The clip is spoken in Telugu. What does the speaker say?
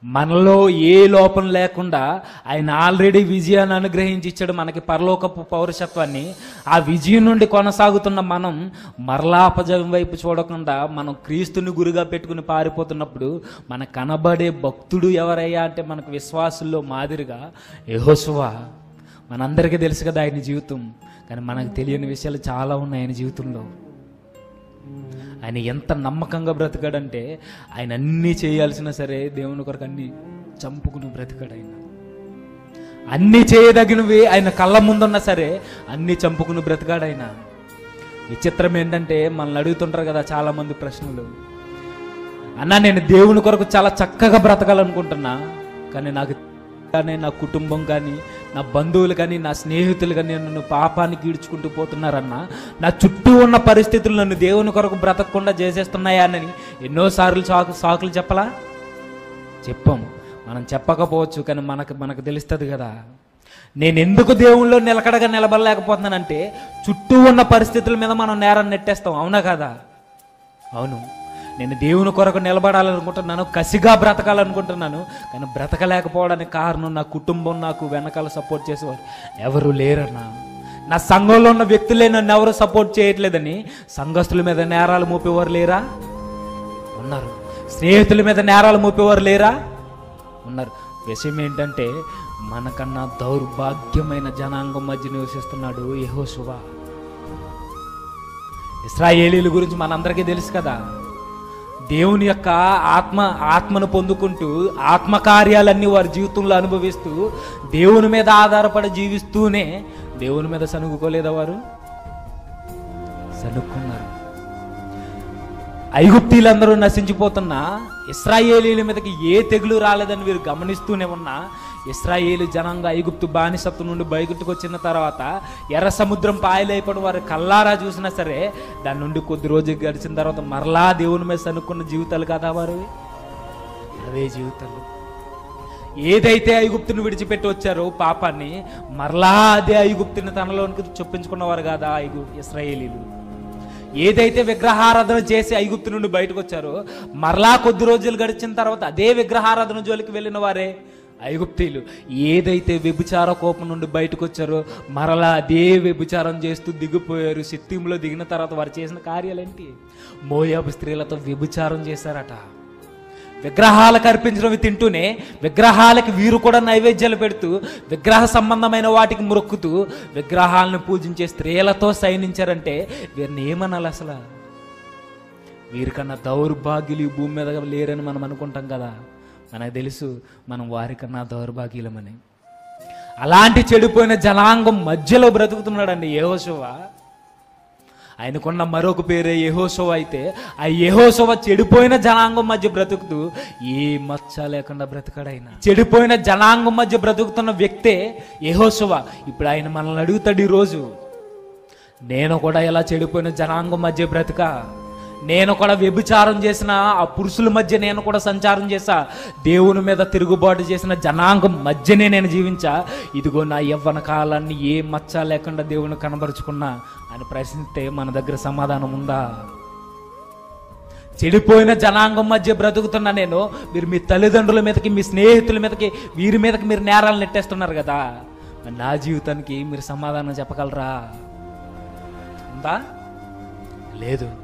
మనలో ఏ లోపం లేకుండా ఆయన ఆల్రెడీ విజయాన్ని అనుగ్రహించి ఇచ్చాడు మనకి పరలోకపు పౌరసత్వాన్ని ఆ విజయం నుండి కొనసాగుతున్న మనం మరలా అపజయం వైపు చూడకుండా మనం క్రీస్తుని గురిగా పెట్టుకుని పారిపోతున్నప్పుడు మన కనబడే భక్తుడు ఎవరయ్యా అంటే మనకు విశ్వాసుల్లో మాదిరిగా యెహోషువ మనందరికీ తెలుసు కదా ఆయన జీవితం కానీ మనకు తెలియని విషయాలు చాలా ఉన్నాయి ఆయన జీవితంలో ఆయన ఎంత నమ్మకంగా బ్రతికాడంటే ఆయన అన్నీ చేయాల్సినా సరే దేవుని కొరకు అన్ని చంపుకుని బ్రతికాడు ఆయన అన్నీ చేయదగినవి ఆయన కళ్ళ ముందున్నా సరే అన్నీ చంపుకుని బ్రతికాడు ఆయన విచిత్రం ఏంటంటే మనల్ని అడుగుతుంటారు కదా చాలా మంది ప్రశ్నలు అన్నా నేను దేవుని కొరకు చాలా చక్కగా బ్రతకాలనుకుంటున్నా కానీ నాకు కానీ నా కుటుంబం కానీ నా బంధువులు కానీ నా స్నేహితులు కానీ నన్ను పాపానికి ఈడ్చుకుంటూ పోతున్నారన్న నా చుట్టూ ఉన్న పరిస్థితులు నన్ను దేవుని కొరకు బ్రతకకుండా చేసేస్తున్నాయని ఎన్నోసార్లు సాకు సాకులు చెప్పలా చెప్పాం మనం చెప్పకపోవచ్చు కానీ మనకు మనకు తెలుస్తుంది కదా నేను ఎందుకు దేవుళ్ళో నిలకడగా నిలబడలేకపోతున్నానంటే చుట్టూ ఉన్న పరిస్థితుల మీద మనం నేరం నెట్టేస్తాం అవునా కదా అవును నేను దేవుని కొరకు నిలబడాలనుకుంటున్నాను కసిగా బ్రతకాలనుకుంటున్నాను కానీ బ్రతకలేకపోవడానికి కారణం నా కుటుంబం నాకు వెనకాల సపోర్ట్ చేసేవారు ఎవరు లేరన్నా నా సంఘంలో ఉన్న వ్యక్తులే నన్ను ఎవరు సపోర్ట్ చేయట్లేదని సంఘస్థుల మీద నేరాలు మోపేవారు లేరా ఉన్నారు స్నేహితుల మీద నేరాలు మోపేవారు లేరా ఉన్నారు విషయం ఏంటంటే మనకన్నా దౌర్భాగ్యమైన జనాంగం మధ్య నివసిస్తున్నాడు యెహోషువ ఇస్రాయేలీల గురించి మనందరికీ తెలుసు కదా దేవుని యొక్క ఆత్మ ఆత్మను పొందుకుంటూ ఆత్మకార్యాలన్నీ వారి జీవితంలో అనుభవిస్తూ దేవుని మీద ఆధారపడి జీవిస్తూనే దేవుని మీద సనుగుకోలేదా వారు సనుక్కున్నారు ఐగుప్తీలందరూ నశించిపోతున్నా ఇస్రాయేలీల మీదకి ఏ తెగులు రాలేదని వీరు గమనిస్తూనే ఉన్నా ఇస్రాయేలు జనాంగ ఐగుప్తు బానిసత్వం నుండి బయటకు వచ్చిన తర్వాత ఎర్ర సముద్రం పాయలైపోయిన వారు కల్లారా చూసినా సరే దాని నుండి కొద్ది రోజులు గడిచిన తర్వాత మరలా దేవుని మీద సనుక్కున్న జీవితాలు కదా వారు అవే జీవితాలు ఏదైతే ఐగుప్తుని విడిచిపెట్టి వచ్చారో పాపాన్ని మరలా అదే ఐగుప్తుని తనలోనికి చొప్పించుకున్నవారు కదా ఐగు ఇస్రాయేలీలు ఏదైతే విగ్రహారాధన చేసి ఐగుప్తు నుండి బయటకు వచ్చారో మరలా కొద్ది రోజులు గడిచిన తర్వాత అదే విగ్రహారాధన జోలికి వెళ్ళిన వారే ఐగుప్తీలు ఏదైతే వ్యభిచార కోపం నుండి బయటకు వచ్చారో మరలా అదే వ్యభిచారం చేస్తూ దిగిపోయారు సిత్తింలో దిగిన తర్వాత వారు చేసిన కార్యాలేంటి మోయాబు స్త్రీలతో వ్యభిచారం చేశారట విగ్రహాలకు అర్పించినవి తింటూనే విగ్రహాలకి వీరు కూడా నైవేద్యాలు పెడుతూ విగ్రహ సంబంధమైన వాటికి మొక్కుతూ విగ్రహాలను పూజించే స్త్రీలతో సైనించారంటే వీరిని ఏమనాలి అసలు వీరికన్నా దౌర్భాగ్యులు ఈ భూమి మీద లేరని మనం అనుకుంటాం కదా మనకు తెలుసు మనం వారికన్నా దౌర్భాగ్యులమని అలాంటి చెడిపోయిన జనాంగం మధ్యలో బ్రతుకుతున్నాడండి యెహోషువ ఆయనకున్న మరొక పేరే యెహోషువ అయితే ఆ యెహోషువ చెడిపోయిన జనాంగం మధ్య బ్రతుకుతూ ఏ మచ్చ లేకుండా బ్రతకాడు ఆయన చెడిపోయిన జనాంగం మధ్య బ్రతుకుతున్న వ్యక్తే యెహోషువ ఇప్పుడు ఆయన మనల్ని అడుగుతాడు ఈ రోజు నేను కూడా ఇలా చెడిపోయిన జనాంగం మధ్య బ్రతుక నేను కూడా వ్యభిచారం చేసిన ఆ పురుషుల మధ్య నేను కూడా సంచారం చేశా దేవుని మీద తిరుగుబాటు చేసిన జనాంగం మధ్యనే నేను జీవించా ఇదిగో నా యవ్వన కాలాన్ని ఏ మచ్చ లేకుండా దేవుని కనబరుచుకున్నా అని ప్రశ్నిస్తే మన దగ్గర సమాధానం ఉందా చెడిపోయిన జనాంగం మధ్య బ్రతుకుతున్నా నేను మీరు మీ తల్లిదండ్రుల మీదకి మీ స్నేహితుల మీదకి వీరి మీదకి మీరు నేరాలు నెట్టేస్తున్నారు కదా మరి నా జీవితానికి మీరు సమాధానం చెప్పగలరా ఉందా లేదు